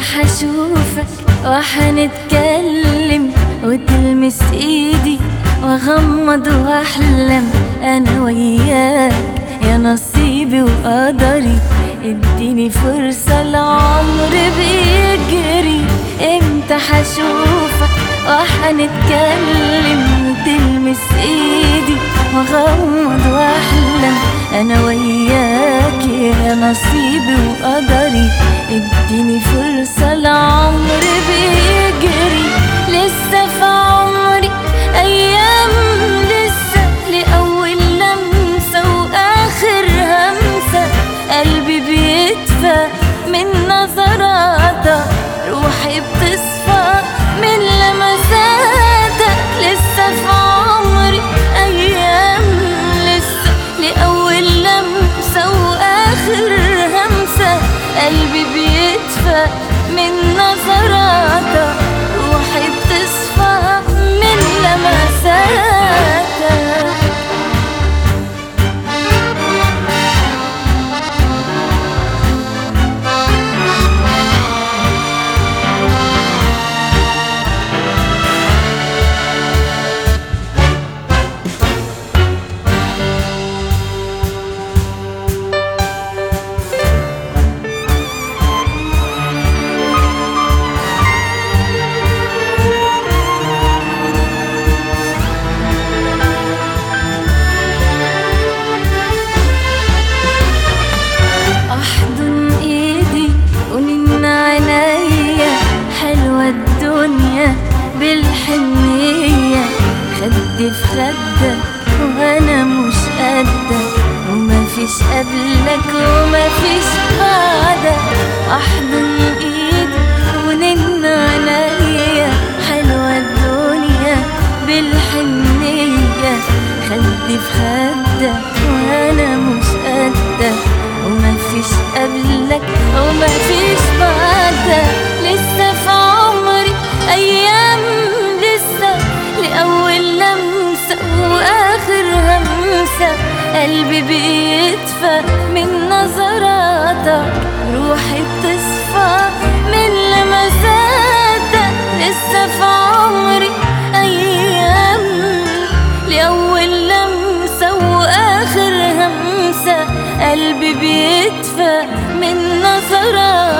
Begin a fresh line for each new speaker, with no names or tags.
حشوفك وحنتكلم وتلمس ايدي واغمض واحلم انا وياك يا نصيبي وقدري اديني فرصة العمر بيجري امتى حشوفك وحنتكلم وتلمس ايدي واغمض واحلم انا وياك يا نصيبي وقدري اديني فرصة العمر بيجري لسه في عمري ايام لسه لاول لمسة واخر همسة قلبي بيدفى من نظراتك روحي بتصفى من لمساتك لسه في عمري ايام لسه لاول لمسة واخر همسة قلبي بيدفى من نظراتك روحي بتصفى من لمساتك احضن ايدي ونن عينيا حلوة الدنيا بالحنية خدي في خدك وانا مش قدك ومفيش قبلك ومفيش بعدك احضن ايدي ونن عينيا حلوة الدنيا بالحنية خدي في خدك وانا مش قدك ومفيش قبلك ومفيش بعدك لسه في عمري ايام لسه لاول لمسه واخر همسه قلبي بيدفى من نظراتك روحي بتصفى من لمساتك لسه في عمري ايام لاول لمسه واخر همسه قلبي بيدفى من نظراتك